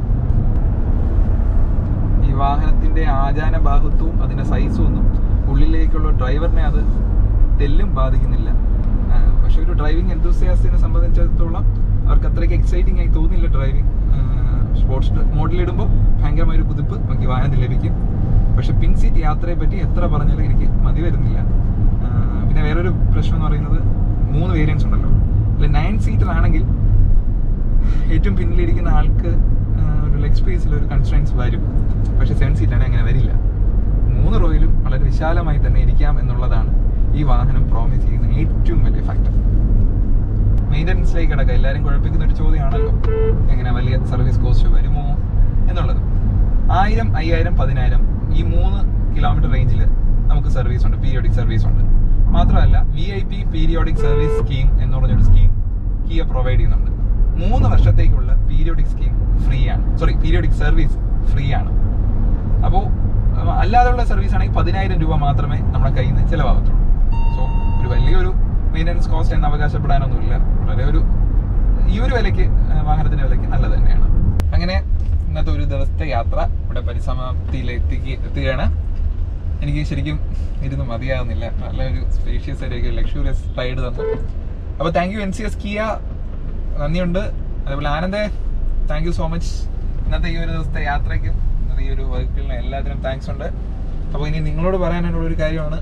ഈ വാഹനത്തിന്റെ ആചാന ബാഹുത്വവും അതിന്റെ സൈസും ഒന്നും ഉള്ളിലേക്കുള്ള ഡ്രൈവറിനെ അത് തെല്ലും ബാധിക്കുന്നില്ല ആ, പക്ഷെ ഒരു ഡ്രൈവിംഗ് എന്തൂസിയാസ്റ്റിനെ സംബന്ധിച്ചിടത്തോളം അവർക്ക് അത്രയ്ക്ക് എക്സൈറ്റിംഗ് ആയി തോന്നില്ല ഡ്രൈവിംഗ് സ്പോർട്സ് മോഡിലിടുമ്പോൾ ഭയങ്കരമായ ഒരു കുതിപ്പ് നമുക്ക് ഈ വാഹനത്തിൽ ലഭിക്കും പക്ഷെ പിൻ സീറ്റ് യാത്രയെ പറ്റി എത്ര പറഞ്ഞാലും എനിക്ക് മതി വരുന്നില്ല ആ, പിന്നെ വേറൊരു പ്രശ്നം എന്ന് പറയുന്നത് മൂന്ന് വേരിയൻസ് ഉണ്ടല്ലോ അല്ലെ നയൻ സീറ്റർ ആണെങ്കിൽ ഏറ്റവും പിന്നിലിരിക്കുന്ന ആൾക്ക് ആ, ഒരു ലെഗ് സ്പേസിൽ ഒരു കൺസ്ട്രൻസ് വരും പക്ഷെ സെവൻ സീറ്റാണെങ്കിൽ അങ്ങനെ വരില്ല മൂന്ന് റോയിലും വളരെ വിശാലമായി തന്നെ ഇരിക്കാം എന്നുള്ളതാണ് ഈ വാഹനം പ്രോമിസ് ചെയ്യുന്ന ഏറ്റവും വലിയ ഫാക്ടർ മെയിൻ്റനൻസിലേക്ക് കിടക്കുക എല്ലാവരും കുഴപ്പിക്കുന്ന ഒരു ചോദ്യമാണല്ലോ എങ്ങനെ വലിയ സർവീസ് കോസ്റ്റ് വരുമോ എന്നുള്ളത് ആയിരം അയ്യായിരം പതിനായിരം ഈ മൂന്ന് കിലോമീറ്റർ റേഞ്ചിൽ നമുക്ക് സർവീസ് ഉണ്ട് പീരിയോഡിക് സർവീസ് ഉണ്ട് മാത്രമല്ല V I P periodic service scheme എന്ന് പറഞ്ഞൊരു സ്കീം കിയ പ്രൊവൈഡ് ചെയ്യുന്നുണ്ട് മൂന്ന് വർഷത്തേക്കുള്ള പീരിയോഡിക് സ്കീം ഫ്രീ ആണ് സോറി പീരിയോഡിക് സർവീസ് ഫ്രീ ആണ് അപ്പോൾ അല്ലാതെയുള്ള സർവീസ് ആണെങ്കിൽ പതിനായിരം രൂപ മാത്രമേ നമ്മുടെ കയ്യിൽ നിന്ന് ചിലവാകത്തുള്ളൂ സോ ഒരു വലിയൊരു മെയിൻ്റനൻസ് കോസ്റ്റ് എന്ന് അവകാശപ്പെടാനൊന്നുമില്ല വളരെ ഒരു ഈ ഒരു വിലയ്ക്ക് ആ, വാഹനത്തിന്റെ വിലയ്ക്ക് നല്ലത് തന്നെയാണ് അങ്ങനെ ഇന്നത്തെ ഒരു ദിവസത്തെ യാത്ര ഇവിടെ പരിസമാപ്തിയിൽ എത്തിക്ക് എത്തുകയാണ് എനിക്ക് ശരിക്കും ഇരുന്ന് മതിയാകുന്നില്ല നല്ലൊരു സ്പേഷ്യസ് ആയിട്ട് ലക്ഷൂറിയസ് റൈഡ് തന്നു അപ്പോൾ thank you N C S Kia നന്ദിയുണ്ട് അതേപോലെ ആനന്ദേ താങ്ക് യു സോ മച്ച് ഇന്നത്തെ ഈ ഒരു ദിവസത്തെ യാത്രയ്ക്കും ഇന്നത്തെ ഈ ഒരു വെഹിക്കിളിനും എല്ലാത്തിനും താങ്ക്സ് ഉണ്ട് അപ്പോൾ ഇനി നിങ്ങളോട് പറയാനുള്ള ഒരു കാര്യമാണ്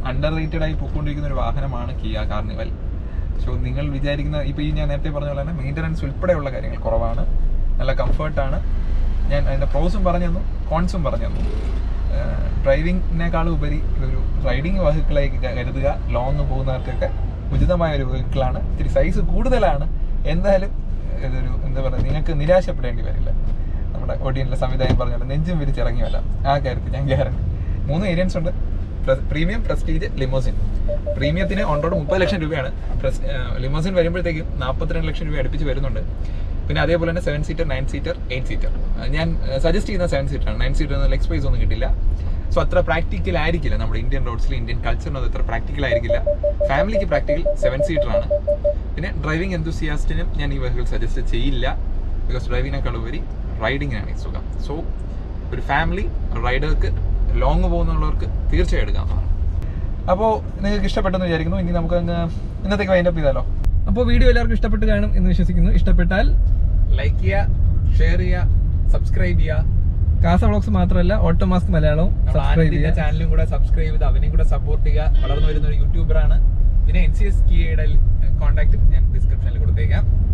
അണ്ടർ റേറ്റഡ് ആയി പോയിക്കൊണ്ടിരിക്കുന്ന ഒരു വാഹനമാണ് കിയ കാർണിവൽ സോ നിങ്ങൾ വിചാരിക്കുന്ന ഇപ്പോൾ ഈ ഞാൻ നേരത്തെ പറഞ്ഞ പോലെ തന്നെ മെയിൻ്റനൻസ് ഉൾപ്പെടെയുള്ള കാര്യങ്ങൾ കുറവാണ് നല്ല കംഫർട്ടാണ് ഞാൻ അതിൻ്റെ പ്രോസും പറഞ്ഞു തന്നു കോൺസും പറഞ്ഞു തന്നു ഡ്രൈവിങ്ങിനേക്കാളും ഉപരി ഇതൊരു റൈഡിങ് വെഹിക്കിളായി കരുതുക ലോങ് പോകുന്നവർക്കൊക്കെ ഉചിതമായ ഒരു വെഹിക്കിളാണ് ഇത്തിരി സൈസ് കൂടുതലാണ് എന്തായാലും ഇതൊരു എന്താ പറയുക നിങ്ങൾക്ക് നിരാശപ്പെടേണ്ടി വരില്ല നമ്മുടെ ഓഡിയൻസിലെ സംവിധാനം പറഞ്ഞാൽ നെഞ്ചും വിരിച്ചിറങ്ങി വരാം ആ കാര്യത്തിൽ ഞാൻ ഗ്യാരണ്ടി മൂന്ന് വേരിയൻസ് ഉണ്ട് പ്രീമിയം പ്രസ്റ്റീജ് ലിമോസിൻ പ്രീമിയത്തിന് ഓൺ റോഡ് മുപ്പത് ലക്ഷം രൂപയാണ് ലിമോസിൻ വരുമ്പോഴത്തേക്കും നാൽപ്പത്തിരണ്ട് ലക്ഷം രൂപ അടുപ്പിച്ച് വരുന്നുണ്ട് പിന്നെ അതേപോലെ തന്നെ seven seater nine seater eight seater ഞാൻ സജസ്റ്റ് ചെയ്യുന്ന സെവൻ സീറ്റർ ആണ് നയൻ സീറ്റർ ലെഗ് സ്പേസ് ഒന്നും കിട്ടില്ല സോ അത്ര പ്രാക്ടിക്കൽ ആയിരിക്കില്ല നമ്മുടെ ഇന്ത്യൻ റോഡ്സിൽ ഇന്ത്യൻ കൾച്ചറിന് അത് അത്ര പ്രാക്ടിക്കൽ ആയിരിക്കില്ല ഫാമിലിക്ക് പ്രാക്ടിക്കൽ സെവൻ സീറ്റർ ആണ് പിന്നെ ഡ്രൈവിംഗ് എന്തൂസിയാസ്റ്റിനും ഞാൻ ഈ വെഹിക്കിൾ സജസ്റ്റ് ചെയ്യില്ല ബിക്കോസ് ഡ്രൈവിങ്ങിനേക്കാൾ ഉപരി റൈഡിങ്ങിനാണ് ഈ സുഖം സോ ഒരു ഫാമിലി റൈഡർക്ക് ലോങ് പോകുന്നുള്ളവർക്ക് തീർച്ചയായും എടുക്കാവുന്നതാണ് അപ്പോൾ നിങ്ങൾക്ക് ഇഷ്ടപ്പെട്ടെന്ന് വിചാരിക്കുന്നു ഇനി നമുക്ക് അങ്ങ് ഇന്നത്തേക്ക് വൈൻഡപ്പ് ചെയ്താലോ അപ്പോൾ വീഡിയോ എല്ലാവർക്കും ഇഷ്ടപ്പെട്ട് കാണും എന്ന് വിശ്വസിക്കുന്നു ഇഷ്ടപ്പെട്ടാൽ ലൈക്ക് ചെയ്യുക ഷെയർ ചെയ്യുക സബ്സ്ക്രൈബ് ചെയ്യുക കാസ വ്ളോഗ്സ് മാത്രമല്ല ഓട്ടോമാസ്ക് മലയാളവും സബ്സ്ക്രൈബ് ആനന്ദിന്റെ ചെയ്യുക ചാനലും കൂടെ സബ്സ്ക്രൈബ് ചെയ്ത് അവനെയും കൂടെ സപ്പോർട്ട് ചെയ്യുക വളർന്നു വരുന്ന ഒരു യൂട്യൂബറാണ് പിന്നെ എൻ സി എസ് കിയുടെ കോൺടാക്റ്റും ഞാൻ ഡിസ്ക്രിപ്ഷനിൽ കൊടുത്തേക്കാം